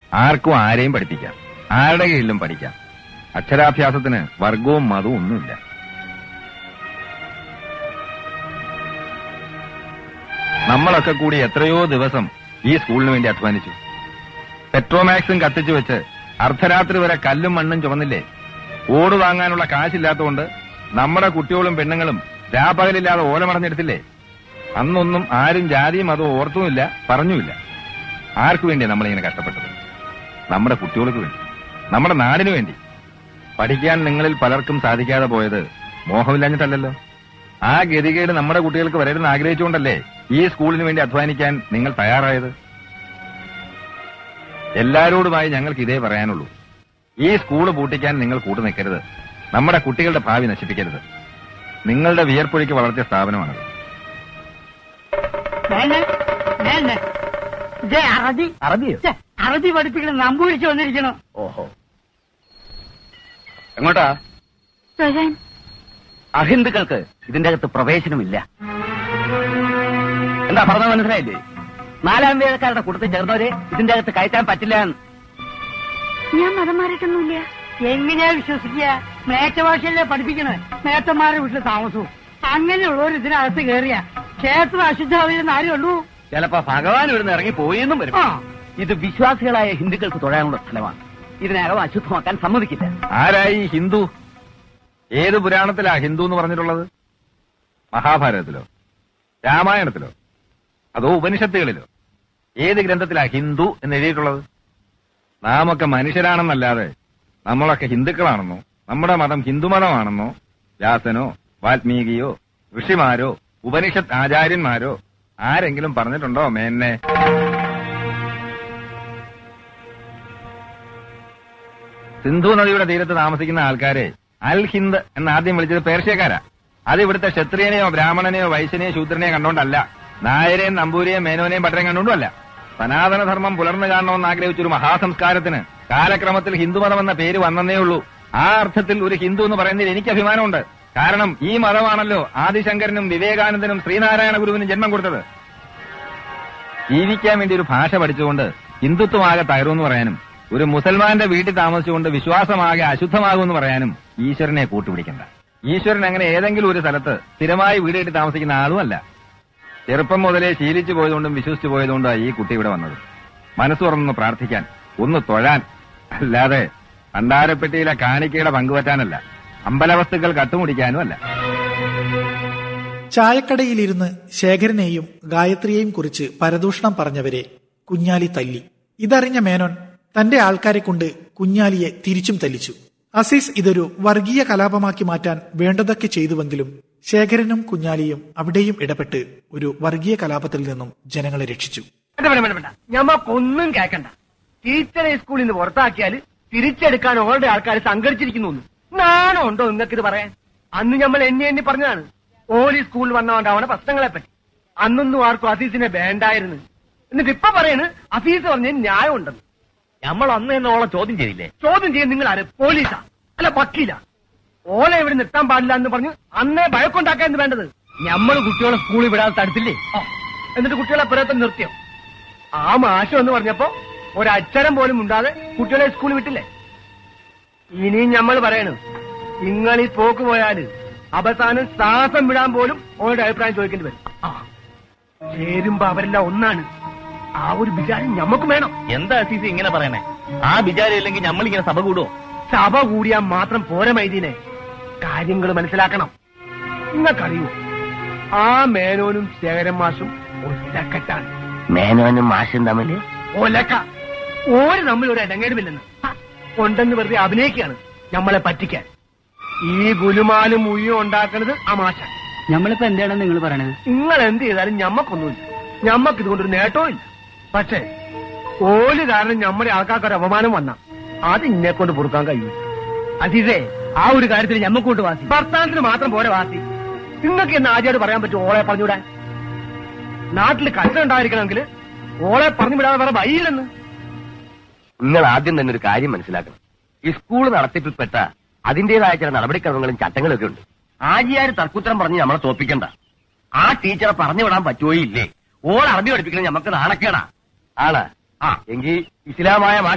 ആർക്കും ആരെയും പഠിപ്പിക്കാം ആരുടെ കീഴിലും പഠിക്കാം അക്ഷരാഭ്യാസത്തിന് വർഗവും മതവും ഒന്നുമില്ല നമ്മളൊക്കെ കൂടി എത്രയോ ദിവസം ഈ സ്കൂളിന് വേണ്ടി അധ്വാനിച്ചു പെട്രോമാക്സും കത്തിച്ചു വെച്ച് അർദ്ധരാത്രി വരെ കല്ലും മണ്ണും ചുമന്നില്ലേ ഓട് വാങ്ങാനുള്ള കാശില്ലാത്തതുകൊണ്ട് നമ്മുടെ കുട്ടികളും പെണ്ണുങ്ങളും രാപകലില്ലാതെ ഓലമടഞ്ഞെടുത്തില്ലേ അന്നൊന്നും ആരും ജാതിയും മതവും ഓർത്തുമില്ല പറഞ്ഞുമില്ല ആർക്കു വേണ്ടിയാ നമ്മളിങ്ങനെ കഷ്ടപ്പെട്ടത് നമ്മുടെ കുട്ടികൾക്ക് വേണ്ടി നമ്മുടെ നാടിനു വേണ്ടി പഠിക്കാൻ നിങ്ങളിൽ പലർക്കും സാധിക്കാതെ പോയത് മോഹമില്ലാഞ്ഞിട്ടല്ലല്ലോ ആ ഗതികേട് നമ്മുടെ കുട്ടികൾക്ക് വരരുതെന്ന് ആഗ്രഹിച്ചുകൊണ്ടല്ലേ ഈ സ്കൂളിന് വേണ്ടി അധ്വാനിക്കാൻ നിങ്ങൾ തയ്യാറായത് എല്ലാരോടുമായി ഞങ്ങൾക്ക് ഇതേ പറയാനുള്ളൂ ഈ സ്കൂള് പൂട്ടിക്കാൻ നിങ്ങൾ കൂട്ടു നിൽക്കരുത് നമ്മുടെ കുട്ടികളുടെ ഭാവി നശിപ്പിക്കരുത് നിങ്ങളുടെ വിയർപ്പൊഴിക്ക് വളർത്തിയ സ്ഥാപനമാണത് മേനെ, മേനെ. ദേ അറബി അറബിയോ ഛെ, അറബി പഠിപ്പിക്കണം നമ്പൂരിച്ച് വന്നിരിക്കണം ഓഹോ എങ്ങോട്ടാ തൊഴാൻ അഹിന്ദുക്കൾക്ക് ഇതിന്റെ അകത്ത് പ്രവേശനമില്ല എന്താ പറഞ്ഞത് മനസ്സിലായില്ലേ നാലാം വേദക്കാരുടെ കൂട്ടത്തിൽ ചേർന്നവരെ ഇതിന്റെ അകത്ത് കയറ്റാൻ പറ്റില്ല എന്ന്. ഞാൻ മതം മാറിയിട്ടൊന്നുമില്ല എങ്ങനെയാ വിശ്വസിക്കുക മേറ്റഭാഷയല്ലേ പഠിപ്പിക്കണത് മേത്തന്മാരുടെ വീട്ടിൽ താമസവും അങ്ങനെയുള്ളവർ ഇതിനകത്ത് കയറിയ ക്ഷേത്രം അശുദ്ധാവില്ലെന്ന് ആരും ഉള്ളൂ ചിലപ്പോ ഭഗവാൻ ഇവിടുന്ന് ഇറങ്ങി പോയെന്നും വരും ആ ഇത് വിശ്വാസികളായ ഹിന്ദുക്കൾക്ക് തൊഴാനുള്ള സ്ഥലമാണ് ഇതിനകം അശുദ്ധമാക്കാൻ സമ്മതിക്കില്ല ആരായി ഹിന്ദു ഏത് പുരാണത്തിലാ ഹിന്ദു എന്ന് പറഞ്ഞിട്ടുള്ളത് മഹാഭാരതത്തിലോ രാമായണത്തിലോ അതോ ഉപനിഷത്തുകളിലോ ഏത് ഗ്രന്ഥത്തിലാ ഹിന്ദു എന്ന് എഴുതിയിട്ടുള്ളത് നാമൊക്കെ മനുഷ്യരാണെന്നല്ലാതെ നമ്മളൊക്കെ ഹിന്ദുക്കളാണെന്നോ നമ്മുടെ മതം ഹിന്ദുമതമാണെന്നോ വ്യാസനോ വാൽമീകിയോ ഋഷിമാരോ ഉപനിഷത്ത് ആചാര്യന്മാരോ ആരെങ്കിലും പറഞ്ഞിട്ടുണ്ടോ മേന്നെ സിന്ധു നദിയുടെ തീരത്ത് താമസിക്കുന്ന ആൾക്കാരെ അൽ ഹിന്ദ് എന്ന് ആദ്യം വിളിച്ചത് പേർഷ്യക്കാരാ അത് ഇവിടുത്തെ ക്ഷത്രിയനെയോ ബ്രാഹ്മണനെയോ വൈശ്യനെയോ ശൂദ്രനെയോ കണ്ടോണ്ടല്ല നായരെയും നമ്പൂരിയെയും മേനോനെയും ഭട്ടരെയും കണ്ടോണ്ടുമല്ല സനാതന ധർമ്മം പുലർന്നു കാണണമെന്ന് ആഗ്രഹിച്ച ഒരു മഹാസംസ്കാരത്തിന് കാലക്രമത്തിൽ ഹിന്ദുമതം എന്ന പേര് വന്നേ ഉള്ളൂ ആ അർത്ഥത്തിൽ ഒരു ഹിന്ദു എന്ന് പറയുന്നതിൽ എനിക്ക് അഭിമാനമുണ്ട് കാരണം ഈ മതമാണല്ലോ ആദിശങ്കരനും വിവേകാനന്ദനും ശ്രീനാരായണ ഗുരുവിനും ജന്മം കൊടുത്തത് ജീവിക്കാൻ വേണ്ടി ഒരു ഭാഷ പഠിച്ചുകൊണ്ട് ഹിന്ദുത്വമാകെ തകരുമെന്ന് പറയാനും ഒരു മുസൽമാന്റെ വീട്ടിൽ താമസിച്ചുകൊണ്ട് വിശ്വാസമാകെ അശുദ്ധമാകുമെന്ന് പറയാനും ഈശ്വരനെ കൂട്ടുപിടിക്കണ്ട ഈശ്വരൻ അങ്ങനെ ഏതെങ്കിലും ഒരു സ്ഥലത്ത് സ്ഥിരമായി വീട് കെട്ടി താമസിക്കുന്ന ആളുമല്ല ചെറുപ്പം മുതലേ ശീലിച്ചു പോയതുകൊണ്ടും വിശ്വസിച്ചു പോയതുകൊണ്ടാണ് ഈ കുട്ടി ഇവിടെ വന്നത് മനസ്സ് തുറന്നൊന്ന് പ്രാർത്ഥിക്കാൻ ഒന്ന് തൊഴാൻ അല്ലാതെ ഭണ്ഡാരപ്പെട്ടിയിലെ കാണിക്കയുടെ പങ്കുപറ്റാനല്ല അമ്പലവസ്തുക്കൾ കട്ടുമുടിക്കാനും അല്ല ചായക്കടയിലിരുന്ന് ശേഖരനെയും ഗായത്രിയെയും കുറിച്ച് പരദൂഷണം പറഞ്ഞവരെ കുഞ്ഞാലി തല്ലി ഇതറിഞ്ഞ മേനോൻ തന്റെ ആൾക്കാരെ കൊണ്ട് കുഞ്ഞാലിയെ തിരിച്ചും തല്ലിച്ചു അസീസ് ഇതൊരു വർഗീയ കലാപമാക്കി മാറ്റാൻ വേണ്ടതൊക്കെ ചെയ്തുവെങ്കിലും ശേഖരനും കുഞ്ഞാലിയും അവിടെയും ഇടപെട്ട് ഒരു വർഗീയ കലാപത്തിൽ നിന്നും ജനങ്ങളെ രക്ഷിച്ചു വേണ്ട വേണ്ട വേണ്ട വേണ്ട ഞമ്മക്കൊന്നും കേൾക്കണ്ട ടീച്ചറെ സ്കൂളിൽ നിന്ന് പുറത്താക്കിയാൽ തിരിച്ചെടുക്കാൻ ഓരുടെ ആൾക്കാർ സംഘടിച്ചിരിക്കുന്നു നാണോ ഉണ്ടോ നിങ്ങൾക്ക് ഇത് പറയാൻ അന്ന് നമ്മൾ എന്നെ എണ്ണി പറഞ്ഞതാണ് ഓലി സ്കൂളിൽ വന്നവണ്ടാവണ പ്രശ്നങ്ങളെ പറ്റി അന്നൊന്നും ആർക്കും അസീസിനെ വേണ്ടായിരുന്നു എന്നിട്ട് ഇപ്പൊ പറയണ് അസീസ് പറഞ്ഞതിന് ന്യായം ഉണ്ടെന്ന് നമ്മൾ അന്ന് തന്നെ ഓളെ ചോദ്യം ചെയ്തില്ലേ ചോദ്യം ചെയ്യാൻ നിങ്ങൾ ആര് പോലീസാ അല്ല വക്കീലാ ഓലെ ഇവിടെ നിർത്താൻ പാടില്ല എന്ന് പറഞ്ഞ് അന്നേ ഭയക്കൊണ്ടാക്കാൻ വേണ്ടത് നമ്മൾ കുട്ടികളെ സ്കൂളിൽ വിടാതെ തടുത്തില്ലേ ആ, എന്നിട്ട് കുട്ടികളെ പുറത്തെ നിർത്തിയോ ആ മാഷം എന്ന് പറഞ്ഞപ്പോ ഒരക്ഷരം പോലും ഉണ്ടാതെ കുട്ടികളെ സ്കൂളിൽ വിട്ടില്ലേ ഇനിയും നമ്മൾ പറയണു നിങ്ങൾ ഈ പോക്ക് പോയാല് അവസാനം ശ്വാസം വിടാൻ പോലും ഓരുടെ അഭിപ്രായം ചോദിക്കേണ്ടി വരും ആ, ചേരുമ്പോ അവരെല്ലാം ഒന്നാണ് ആ ഒരു വിചാരം ഞമ്മക്കും വേണം എന്താ അസീസ് ഇങ്ങനെ പറയണേ ആ വിചാരം ഇല്ലെങ്കിൽ നമ്മൾ ഇങ്ങനെ സഭ കൂടുവോ സഭ കൂടിയാൽ മാത്രം പോര മൈദീനെ കാര്യങ്ങൾ മനസ്സിലാക്കണം നിങ്ങൾക്കറിയൂ ആ മേനോനും ശേഖരൻ മാഷും ഒറ്റക്കെട്ടാണ് മേനോനും മാഷും തമ്മില് ഒലക്ക ഓര് തമ്മിൽ ഒരു ഇടങ്ങേടുമില്ലെന്ന് ഹ, ഉണ്ടെന്ന് വെറുതെ അഭിനയിക്കുകയാണ് നമ്മളെ പറ്റിക്കാൻ ഈ ഗുലുമാലും മുയ്യും ഉണ്ടാക്കുന്നത് ആ മാഷ നമ്മളിപ്പോ എന്താണ് നിങ്ങൾ പറയണത് നിങ്ങൾ എന്ത് ചെയ്താലും ഞമ്മക്കൊന്നുമില്ല ഞമ്മക്ക് ഇതുകൊണ്ടൊരു നേട്ടവും ഇല്ല പക്ഷേ ഓല് കാരണം നമ്മുടെ ആൾക്കാർക്ക് ഒരു അപമാനം വന്ന അത് ഇന്നെ കൊണ്ട് പൊറുക്കാൻ കഴിയും അസീസേ ആ ഒരു കാര്യത്തിൽ ഞമ്മക്കൂട്ട് വാസി ഭർത്താനത്തിന് മാത്രം പോരെ വാസി നിങ്ങൾക്ക് എന്ന് ആദ്യമായിട്ട് പറയാൻ പറ്റും ഓളെ പറഞ്ഞുവിടാൻ നാട്ടിൽ കഷ്ടം ഉണ്ടായിരിക്കണമെങ്കിൽ ഓളെ പറഞ്ഞു വിടാതെ വേറെ വഴിയില്ലെന്ന് നിങ്ങൾ ആദ്യം തന്നെ ഒരു കാര്യം മനസ്സിലാക്കണം ഈ സ്കൂൾ നടത്തിപ്പിൽപ്പെട്ട അതിന്റേതായ ചില നടപടിക്രമങ്ങളും ചട്ടങ്ങളും ഒക്കെ ഉണ്ട് ആജിയാര് തർക്കുത്തരം പറഞ്ഞ് നമ്മളെ തോപ്പിക്കണ്ട ആ ടീച്ചറെ പറഞ്ഞു വിടാൻ പറ്റുമോ ഇല്ലേ ഓൾ അറബി പഠിപ്പിക്കണം നമുക്ക് നാണക്കേടാ ആണ് ആ എങ്കിൽ ഇസ്ലാമായ മാഷ്